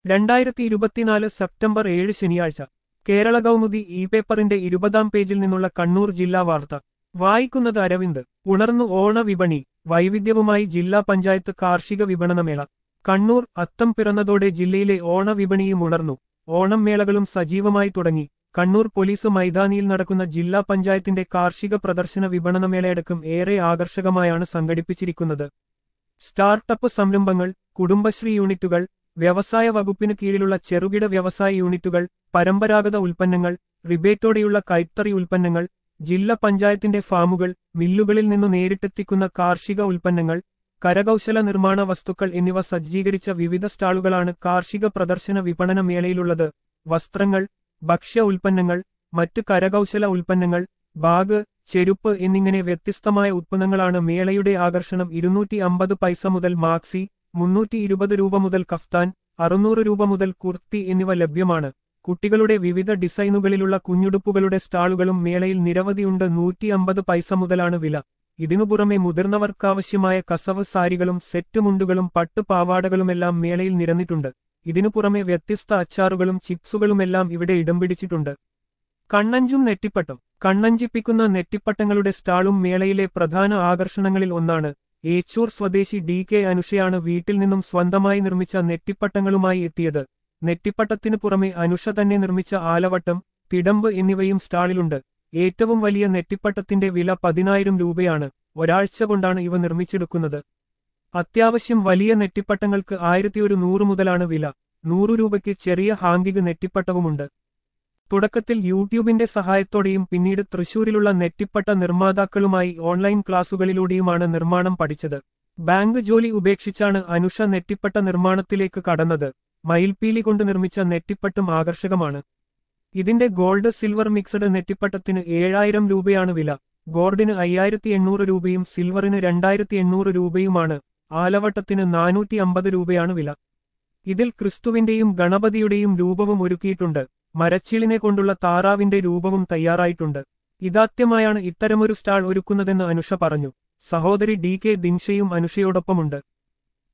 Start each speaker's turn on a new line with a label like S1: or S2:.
S1: രണ്ടായിരത്തി ഇരുപത്തിനാല് സെപ്റ്റംബർ ഏഴ് ശനിയാഴ്ച കേരള കൗമുദി ഇ പേപ്പറിന്റെ ഇരുപതാം പേജിൽ നിന്നുള്ള കണ്ണൂർ ജില്ലാ വാർത്ത വായിക്കുന്നത് അരവിന്ദ് ഉണർന്നു ഓണ വിപണി വൈവിധ്യവുമായി ജില്ലാ പഞ്ചായത്ത് കാർഷിക വിപണനമേള കണ്ണൂർ അത്തം പിറന്നതോടെ ജില്ലയിലെ ഓണ വിപണിയും ഉണർന്നു ഓണം മേളകളും സജീവമായി തുടങ്ങി കണ്ണൂർ പോലീസ് മൈതാനിയിൽ നടക്കുന്ന ജില്ലാ പഞ്ചായത്തിന്റെ കാർഷിക പ്രദർശന വിപണനമേളയടക്കം ഏറെ ആകർഷകമായാണ് സംഘടിപ്പിച്ചിരിക്കുന്നത് സ്റ്റാർട്ടപ്പ് സംരംഭങ്ങൾ കുടുംബശ്രീ യൂണിറ്റുകൾ വ്യവസായ വകുപ്പിന് കീഴിലുള്ള ചെറുകിട വ്യവസായ യൂണിറ്റുകൾ പരമ്പരാഗത ഉൽപ്പന്നങ്ങൾ റിബേറ്റോടെയുള്ള കൈത്തറി ഉൽപ്പന്നങ്ങൾ ജില്ലാ പഞ്ചായത്തിന്റെ ഫാമുകൾ മില്ലുകളിൽ നിന്നു നേരിട്ടെത്തിക്കുന്ന കാർഷിക ഉൽപ്പന്നങ്ങൾ കരകൗശല നിർമ്മാണ വസ്തുക്കൾ എന്നിവ സജ്ജീകരിച്ച വിവിധ സ്റ്റാളുകളാണ് കാർഷിക പ്രദർശന വിപണന മേളയിലുള്ളത് വസ്ത്രങ്ങൾ ഭക്ഷ്യ ഉൽപ്പന്നങ്ങൾ മറ്റു കരകൗശല ഉൽപ്പന്നങ്ങൾ ബാഗ് ചെരുപ്പ് എന്നിങ്ങനെ വ്യത്യസ്തമായ ഉത്പന്നങ്ങളാണ് മേളയുടെ ആകർഷണം ഇരുന്നൂറ്റി അമ്പത് പൈസ മുതൽ മാക്സി മുന്നൂറ്റി ഇരുപത് രൂപ മുതൽ കഫ്താൻ അറുന്നൂറ് രൂപ മുതൽ കുർത്തി എന്നിവ ലഭ്യമാണ് കുട്ടികളുടെ വിവിധ ഡിസൈനുകളിലുള്ള കുഞ്ഞുടുപ്പുകളുടെ സ്റ്റാളുകളും മേളയിൽ നിരവധിയുണ്ട് നൂറ്റി അമ്പത് പൈസ മുതലാണ് വില ഇതിനു പുറമെ മുതിർന്നവർക്കാവശ്യമായ കസവ് സാരികളും സെറ്റ് മുണ്ടുകളും പട്ടു പാവാടകളുമെല്ലാം മേളയിൽ നിരന്നിട്ടുണ്ട് ഇതിനു പുറമെ വ്യത്യസ്ത അച്ചാറുകളും ചിപ്സുകളുമെല്ലാം ഇവിടെ ഇടം പിടിച്ചിട്ടുണ്ട് കണ്ണഞ്ചും നെറ്റിപ്പട്ടം കണ്ണഞ്ചിപ്പിക്കുന്ന നെറ്റിപ്പട്ടങ്ങളുടെ സ്റ്റാളും മേളയിലെ പ്രധാന ആകർഷണങ്ങളിൽ ഒന്നാണ് ഏച്ചൂർ സ്വദേശി ഡി കെ അനുഷയാണ് വീട്ടിൽ നിന്നും സ്വന്തമായി നിർമ്മിച്ച നെറ്റിപ്പട്ടങ്ങളുമായി എത്തിയത് നെറ്റിപ്പട്ടത്തിനു പുറമെ അനുഷ തന്നെ നിർമ്മിച്ച ആലവട്ടം തിടമ്പ് എന്നിവയും സ്റ്റാളിലുണ്ട് ഏറ്റവും വലിയ നെറ്റിപ്പട്ടത്തിന്റെ വില പതിനായിരം രൂപയാണ് ഒരാഴ്ച കൊണ്ടാണ് ഇവ നിർമ്മിച്ചെടുക്കുന്നത് അത്യാവശ്യം വലിയ നെറ്റിപ്പട്ടങ്ങൾക്ക് ആയിരത്തി ഒരു നൂറ് മുതലാണ് വില നൂറു രൂപയ്ക്ക് ചെറിയ ഹാങ്കിക് നെറ്റിപ്പട്ടവുമുണ്ട് തുടക്കത്തിൽ യൂട്യൂബിന്റെ സഹായത്തോടെയും പിന്നീട് തൃശൂരിലുള്ള നെറ്റിപ്പട്ട നിർമ്മാതാക്കളുമായി ഓൺലൈൻ ക്ലാസുകളിലൂടെയുമാണ് നിർമ്മാണം പഠിച്ചത് ബാങ്ക് ജോലി ഉപേക്ഷിച്ചാണ് അനുഷ നെറ്റിപ്പട്ട നിർമ്മാണത്തിലേക്ക് കടന്നത് മയിൽപീലി കൊണ്ട് നിർമ്മിച്ച നെറ്റിപ്പട്ടും ആകർഷകമാണ് ഇതിന്റെ ഗോൾഡ് സിൽവർ മിക്സഡ് നെറ്റിപ്പട്ടത്തിന് ഏഴായിരം രൂപയാണ് വില ഗോൾഡിന് അയ്യായിരത്തി എണ്ണൂറ് രൂപയും സിൽവറിന് രണ്ടായിരത്തി എണ്ണൂറ് രൂപയുമാണ് ആലവട്ടത്തിന് നാനൂറ്റി അമ്പത് രൂപയാണ് വില ഇതിൽ ക്രിസ്തുവിന്റെയും ഗണപതിയുടെയും രൂപവും ഒരുക്കിയിട്ടുണ്ട് മരച്ചിലിനെ കൊണ്ടുള്ള താറാവിന്റെ രൂപവും തയ്യാറായിട്ടുണ്ട് ഇതാദ്യമായാണ് ഇത്തരമൊരു സ്റ്റാൾ ഒരുക്കുന്നതെന്ന് അനുഷ പറഞ്ഞു സഹോദരി ഡി കെ ദിൻഷയും അനുഷയോടൊപ്പമുണ്ട്